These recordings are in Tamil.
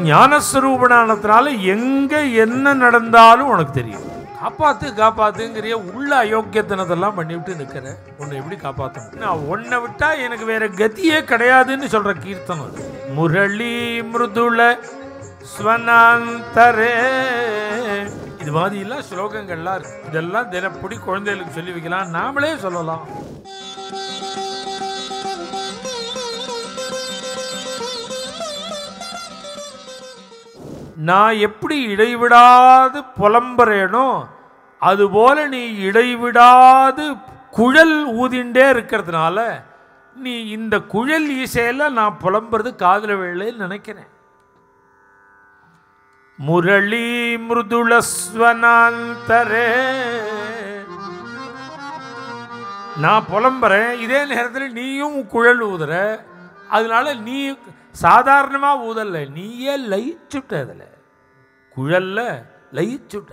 ஞானஸ்வரூபனானதுனால எங்க என்ன நடந்தாலும் உனக்கு தெரியும் காப்பாத்து காப்பாத்துங்கிறிய உள்ள அயோக்கியத்தனத்தெல்லாம் பண்ணிவிட்டு நிக்கிற உன்னை எப்படி காப்பாத்த முடியும் நான் உன்னை விட்டா எனக்கு வேற கதியே கிடையாதுன்னு சொல்ற கீர்த்தனம் அது. முரளி மிருதுள ஸ்வனாந்தரே இது மாதிரி எல்லாம் ஸ்லோகங்கள்லாம் இருக்கு இதெல்லாம் தினப்படி குழந்தைகளுக்கு சொல்லி வைக்கலாம் நாமளே சொல்லலாம் நான் எப்படி இடைவிடாது புலம்புறேனோ அதுபோல நீ இடைவிடாது குழல் ஊதிண்டே இருக்கிறதுனால நீ இந்த குழல் இசையில நான் புலம்புறது காதுல வேலைன்னு நினைக்கிறேன் முரளி மிருதுளஸ்வனாந்தரே நான் புலம்புறேன் இதே நேரத்தில் நீயும் குழல் ஊதுற அதனால நீ சாதாரணமாக ஊதல்ல நீயே லயிச்சுட்ட அதில் குழல்ல லயிச்சுட்ட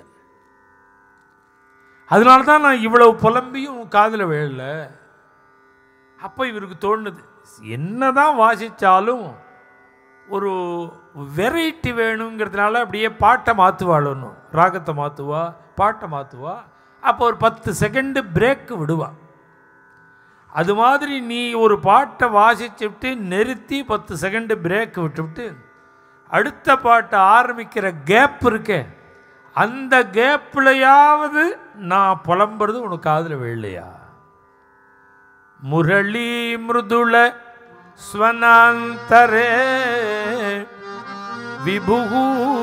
அதனால தான் நான் இவ்வளவு புலம்பியும் காதில் விழல அப்போ இவருக்கு தோணுது என்னதான் வாசித்தாலும் ஒரு வெரைட்டி வேணுங்கிறதுனால அப்படியே பாட்டை மாற்றுவாளுன்னு ராகத்தை மாற்றுவா பாட்டை மாற்றுவா அப்போ ஒரு பத்து செகண்டு பிரேக்கு விடுவா அது மாதிரி நீ ஒரு பாட்டை வாசிச்சுட்டு நிறுத்தி பத்து செகண்டு பிரேக் விட்டுவிட்டு அடுத்த பாட்டை ஆரம்பிக்கிற கேப் இருக்கே அந்த கேப்லையாவது நான் புலம்புறது உனக்கு காதில் விழலையா முரளி மிருதுள ஸ்வனாந்தரே விபுகு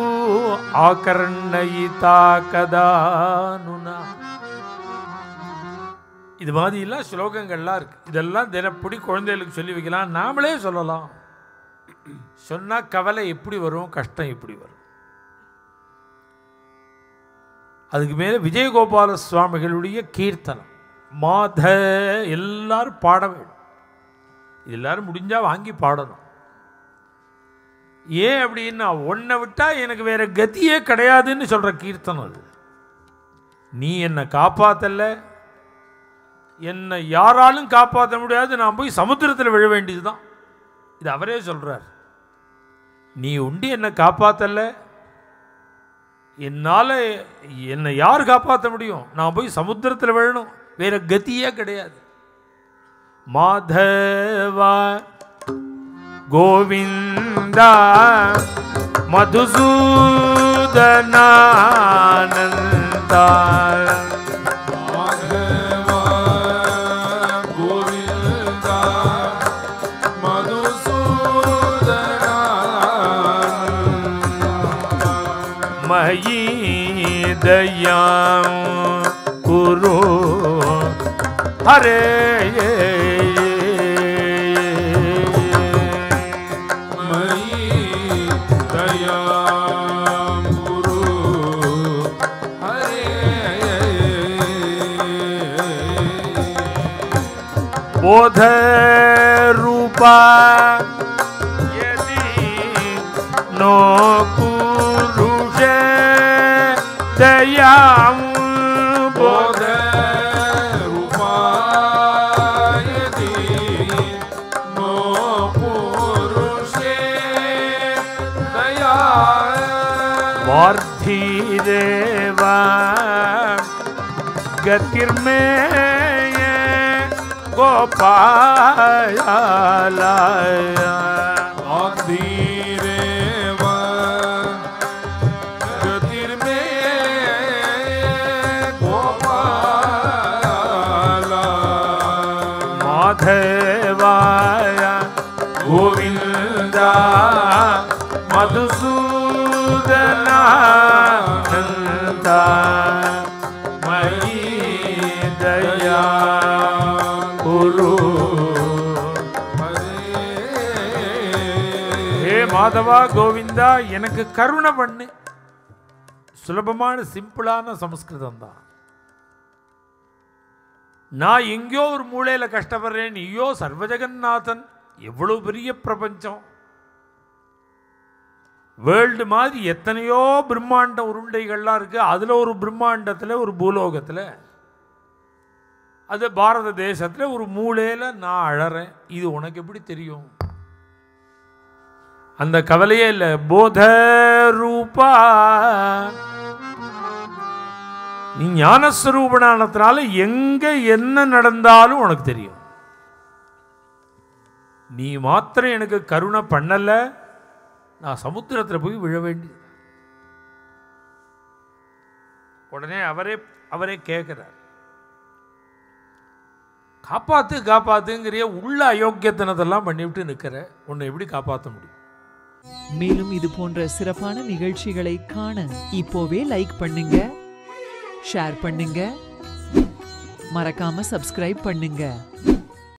ஆகர்ணயிதா கதானுனா இது மாதிரிலாம் ஸ்லோகங்கள்லாம் இருக்கு இதெல்லாம் தினப்படி குழந்தைகளுக்கு சொல்லி வைக்கலாம் நாமளே சொல்லலாம் சொன்னா கவலை எப்படி வரும் கஷ்டம் எப்படி வரும் அதுக்கு மேலே விஜயகோபால சுவாமிகளுடைய கீர்த்தனம் மாத எல்லாரும் பாட வேண்டும் இது எல்லாரும் முடிஞ்சா வாங்கி பாடணும் ஏன் அப்படின்னா உன்னை விட்டா எனக்கு வேற கதியே கிடையாதுன்னு சொல்ற கீர்த்தனம் அது நீ என்னை காப்பாத்தல என்னை யாராலும் காப்பாற்ற முடியாது நான் போய் சமுத்திரத்தில் விழ வேண்டியதுதான் இது அவரே சொல்றார் நீ உண்டு என்னை காப்பாத்தல என்னால் என்னை யார் காப்பாற்ற முடியும் நான் போய் சமுத்திரத்தில் விழணும் வேற கதியே கிடையாது மாதவா கோவிந்தா மதுசூதனானந்தா மாதவா கோவிந்தா மதுசூதனா மயி தயாம் குரு ஹரே மயி தயாம் குரு ஹரே बोध रूपा यदि नो पुरुषे दयां बोध போத ரூபாயதி நோ புருஷே தயா वार्धिरेवा गतिर्मेय गोपालाय ஆதீரேவ கதிர்மே கோபாலா माधवाय गोविन्दा मधुसूदनानन्दा मयि दया कुरु ஹே மாதவா கோவிந்தா எனக்கு கருணை பண்ணு சுலபமான சிம்பிளான சமஸ்கிருதம் தான் நான் எங்கேயோ ஒரு மூலையில் கஷ்டப்படுறேன் நீயோ சர்வஜெகநாதன் எவ்வளவு பெரிய பிரபஞ்சம் வேர்ல்டு மாதிரி எத்தனையோ பிரம்மாண்ட உருண்டைகள்லாம் இருக்கு அதில் ஒரு பிரம்மாண்டத்தில் ஒரு பூலோகத்தில் அது பாரத தேசத்தில் ஒரு மூலையில் நான் அழறேன் இது உனக்கு எப்படி தெரியும் அந்த கவலையே இல்லை போத ரூபா நீ ஞானஸ்வரூபனானதுனால எங்க என்ன நடந்தாலும் உனக்கு தெரியும் நீ மாத்திரம் எனக்கு கருணை பண்ணல நான் சமுத்திரத்தில் போய் விழ வேண்டி உடனே அவரே அவரே கேட்குறார் காப்பாத்து காப்பாத்துங்கிறிய உள்ள அயோக்கியத்தனத்தெல்லாம் பண்ணிவிட்டு நிற்கிற உன்னை எப்படி காப்பாற்ற முடியும் மேலும் இது போன்ற சிறப்பான நிகழ்ச்சிகளை காண இப்போவே லைக் பண்ணுங்க ஷேர் பண்ணுங்க மறக்காம சப்ஸ்கிரைப் பண்ணுங்க